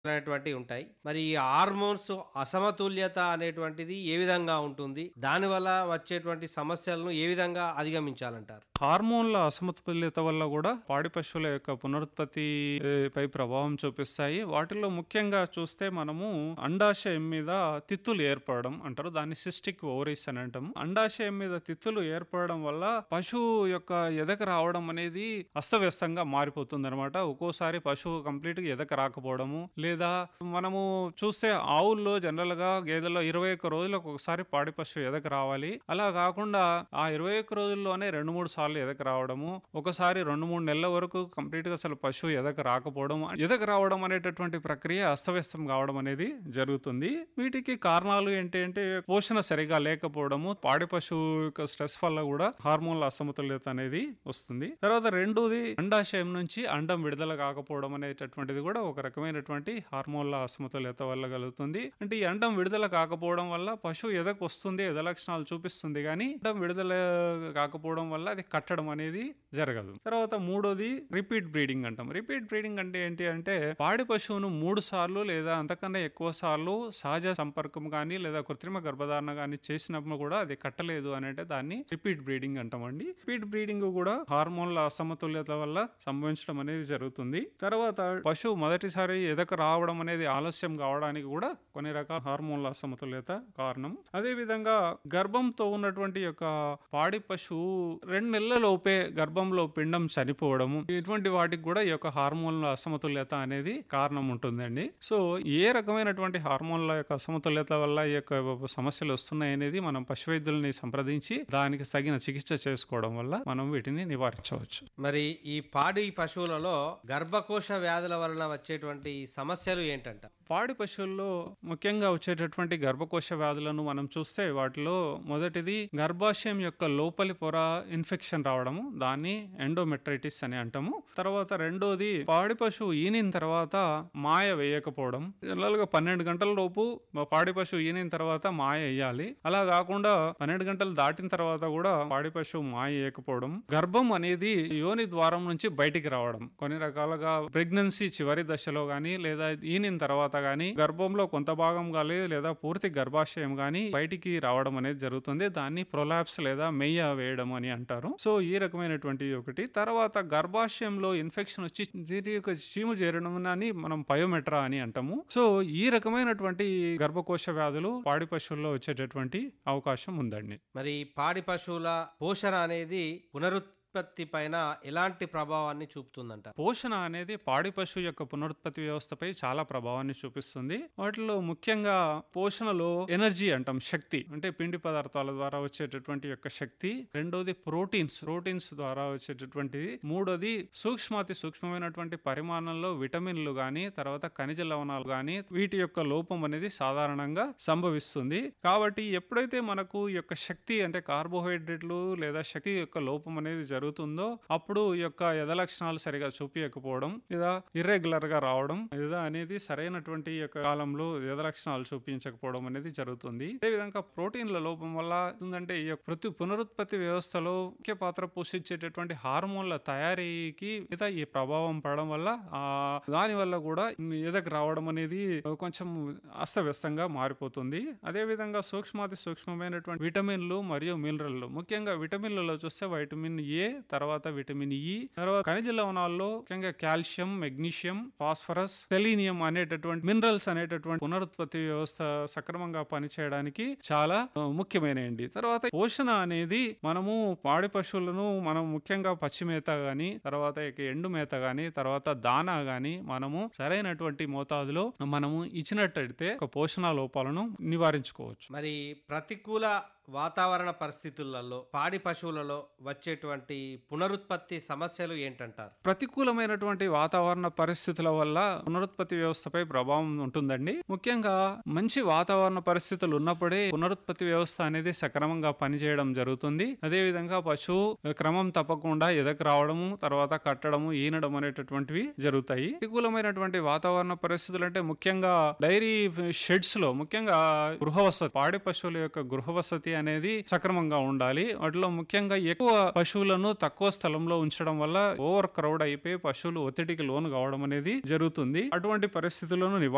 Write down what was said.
అనేటువంటివి ఉంటాయి. మరి ఈ హార్మోన్స్ అసమతుల్యత అనేటువంటిది ఏ విధంగా ఉంటుంది? దానివల్ల వచ్చేటువంటి సమస్యలను ఏ విధంగా అధిగమించాలంటారు? హార్మోన్ల అసమతుల్యత వల్ల కూడా పాడి పశువుల యొక్క పునరుత్పత్తి ఏ, పై ప్రభావం చూపిస్తాయి వాటిల్లో ముఖ్యంగా చూస్తే మనము అండాశయం మీద తిత్తులు ఏర్పడడం అంటారు దాన్ని సిస్టిక్ ఓవరీస్ అని అంటాం అండాశయం మీద తిత్తులు ఏర్పడడం వల్ల పశువు యొక్క ఎదక రావడం అనేది అస్తవ్యస్తంగా మారిపోతుంది అనమాట ఒక్కోసారి పశువు కంప్లీట్ గా ఎదక రాకపోవడము లేదా మనము చూస్తే ఆవుల్లో జనరల్ గా గేదెల్లో ఇరవై ఒక్క రోజులకు ఒకసారి పాడి పశువు ఎదక రావాలి అలా కాకుండా ఆ ఇరవై ఒక్క రోజుల్లోనే రెండు మూడు సార్లు ఎదక రావడము ఒకసారి రెండు మూడు నెలల వరకు కంప్లీట్ గా అసలు పశువు ఎదక రాకపోవడం ఎదక రావడం అనేటటువంటి ప్రక్రియ అస్తవ్యస్తం కావడం అనేది జరుగుతుంది వీటికి కారణాలు ఏంటి అంటే పోషణ సరిగా లేకపోవడము పాడి పశువు యొక్క స్ట్రెస్ వల్ల కూడా హార్మోన్ల అసమతుల్యత అనేది వస్తుంది తర్వాత రెండోది అండాశయం నుంచి అండం విడుదల కాకపోవడం అనేటటువంటిది కూడా ఒక రకమైనటువంటి హార్మోన్ల అసమతుల్యత వల్ల కలుగుతుంది అంటే ఈ అండం విడుదల కాకపోవడం వల్ల పశువు ఎదకు వస్తుంది ఎద లక్షణాలు చూపిస్తుంది కానీ అండం విడుదల కాకపోవడం వల్ల అది కట్టడం అనేది జరగదు తర్వాత మూడోది రిపీట్ బ్రీడింగ్ అంటాం రిపీట్ బ్రీడింగ్ అంటే ఏంటి అంటే పాడి పశువును మూడు సార్లు లేదా అంతకన్నా ఎక్కువ సార్లు సహజ సంపర్కం కానీ లేదా కృత్రిమ గర్భధారణ కానీ చేసినప్పుడు కూడా అది కట్టలేదు అని అంటే దాన్ని రిపీట్ బ్రీడింగ్ అంటామండి రిపీట్ బ్రీడింగ్ కూడా హార్మోన్ల అసమతుల్యత వల్ల సంభవించడం అనేది జరుగుతుంది తర్వాత పశువు మొదటిసారి ఎదక రావడం అనేది ఆలస్యం కావడానికి కూడా కొన్ని రకాల హార్మోన్ల అసమతుల్యత కారణం అదే విధంగా గర్భంతో ఉన్నటువంటి యొక్క పాడి పశువు రెండు నెలల లోపే గర్భంలో పిండం చనిపోవడము ఇటువంటి వాటికి కూడా ఈ యొక్క హార్మోన్ల అసమతుల్యత అనేది కారణం ఉంటుందండి సో ఏ రకమైనటువంటి హార్మోన్ల యొక్క అసమతుల్యత వల్ల ఈ యొక్క సమస్యలు వస్తున్నాయి అనేది మనం పశు వైద్యుల్ని సంప్రదించి దానికి తగిన చికిత్స చేసుకోవడం వల్ల మనం వీటిని నివారించవచ్చు మరి ఈ పాడి పశువులలో గర్భకోశ వ్యాధుల వలన వచ్చేటువంటి సమస్యలు ఏంటంట? పాడి పశువుల్లో ముఖ్యంగా వచ్చేటటువంటి గర్భకోశ వ్యాధులను మనం చూస్తే వాటిలో మొదటిది గర్భాశయం యొక్క లోపలి పొర ఇన్ఫెక్షన్ రావడము దాన్ని ఎండోమెట్రైటిస్ అని అంటాము తర్వాత రెండోది పాడి పశువు ఈనిన తర్వాత మాయ వేయకపోవడం జనరల్ గా పన్నెండు గంటల లోపు మా పాడి పశువు ఈనిన తర్వాత మాయ వేయాలి అలా కాకుండా పన్నెండు గంటలు దాటిన తర్వాత కూడా పాడి పశువు మాయ వేయకపోవడం గర్భం అనేది యోని ద్వారం నుంచి బయటికి రావడం కొన్ని రకాలుగా ప్రెగ్నెన్సీ చివరి దశలో గానీ లేదా ఈనిన తర్వాత గానీ గర్భంలో కొంత భాగం గానీ లేదా పూర్తి గర్భాశయం గానీ బయటికి రావడం అనేది జరుగుతుంది దాన్ని ప్రొలాప్స్ లేదా మెయ్య వేయడం అని అంటారు సో ఈ రకమైనటువంటి ఒకటి తర్వాత గర్భాశయంలో ఇన్ఫెక్షన్ వచ్చి దీని యొక్క చీము చేరడం అని మనం పయోమెట్రా అని అంటాము సో ఈ రకమైనటువంటి గర్భకోశ వ్యాధులు పాడి పశువుల్లో వచ్చేటటువంటి అవకాశం ఉందండి మరి పాడి పశువుల పోషణ అనేది పునరుత్పత్తి పైన ఎలాంటి ప్రభావాన్ని చూపుతుందంట? పోషణ అనేది పాడి పశువు యొక్క పునరుత్పత్తి వ్యవస్థపై చాలా ప్రభావాన్ని చూపిస్తుంది వాటిలో ముఖ్యంగా పోషణలో ఎనర్జీ అంటాం శక్తి అంటే పిండి పదార్థాల ద్వారా వచ్చేటటువంటి యొక్క శక్తి రెండోది ప్రోటీన్స్ ప్రోటీన్స్ ద్వారా వచ్చేటటువంటిది మూడోది సూక్ష్మాతి సూక్ష్మమైనటువంటి పరిమాణంలో విటమిన్లు గాని తర్వాత ఖనిజ లవణాలు గాని వీటి యొక్క లోపం అనేది సాధారణంగా సంభవిస్తుంది కాబట్టి ఎప్పుడైతే మనకు ఈ యొక్క శక్తి అంటే కార్బోహైడ్రేట్లు లేదా శక్తి యొక్క లోపం అనేది జరుగుతుందో అప్పుడు ఈ యొక్క యథ లక్షణాలు సరిగా చూపించకపోవడం లేదా ఇర్రెగ్యులర్ గా రావడం లేదా అనేది సరైనటువంటి ఈ యొక్క కాలంలో యథ లక్షణాలు చూపించకపోవడం అనేది జరుగుతుంది అదేవిధంగా ప్రోటీన్ల లోపం వల్ల ఏంటంటే ఈ యొక్క ప్రతి పునరుత్పత్తి వ్యవస్థలో ముఖ్య పాత్ర పోషించేటటువంటి హార్మోన్ల తయారీకి మీద ఈ ప్రభావం పడడం వల్ల ఆ దాని వల్ల కూడా ఎదకు రావడం అనేది కొంచెం అస్తవ్యస్తంగా మారిపోతుంది అదే విధంగా సూక్ష్మాతి సూక్ష్మమైనటువంటి విటమిన్లు మరియు మినరల్లు ముఖ్యంగా విటమిన్లలో చూస్తే వైటమిన్ ఏ తర్వాత విటమిన్ ఇ తర్వాత ఖనిజ లవణాల్లో ముఖ్యంగా కాల్షియం మెగ్నీషియం ఫాస్ఫరస్ సెలీనియం అనేటటువంటి మినరల్స్ అనేటటువంటి పునరుత్పత్తి వ్యవస్థ సక్రమంగా పనిచేయడానికి చాలా ఆ, ముఖ్యమైనవి తర్వాత పోషణ అనేది మనము పాడి పశువులను మనం ముఖ్యంగా పచ్చి మేత గాని తర్వాత ఇక ఎండు మేత గాని తర్వాత దానా గాని మనము సరైనటువంటి మోతాదులో మనము ఇచ్చినట్టయితే ఒక పోషణ లోపాలను నివారించుకోవచ్చు మరి ప్రతికూల వాతావరణ పరిస్థితులలో పాడి పశువులలో వచ్చేటువంటి పునరుత్పత్తి సమస్యలు ఏంటంటారు? ప్రతికూలమైనటువంటి వాతావరణ పరిస్థితుల వల్ల పునరుత్పత్తి వ్యవస్థపై ప్రభావం ఉంటుందండి ముఖ్యంగా మంచి వాతావరణ పరిస్థితులు ఉన్నప్పుడే పునరుత్పత్తి వ్యవస్థ అనేది సక్రమంగా పనిచేయడం జరుగుతుంది అదే విధంగా పశువు క్రమం తప్పకుండా ఎదకు రావడము తర్వాత కట్టడము ఈనడం అనేటటువంటివి జరుగుతాయి ప్రతికూలమైనటువంటి వాతావరణ పరిస్థితులు అంటే ముఖ్యంగా డైరీ షెడ్స్ లో ముఖ్యంగా గృహవసతి పాడి పశువుల యొక్క గృహవసతి అనేది సక్రమంగా ఉండాలి వాటిలో ముఖ్యంగా ఎక్కువ పశువులను తక్కువ స్థలంలో ఉంచడం వల్ల ఓవర్ క్రౌడ్ అయిపోయి పశువులు ఒత్తిడికి లోను కావడం అనేది జరుగుతుంది అటువంటి పరిస్థితులను నివారించాలి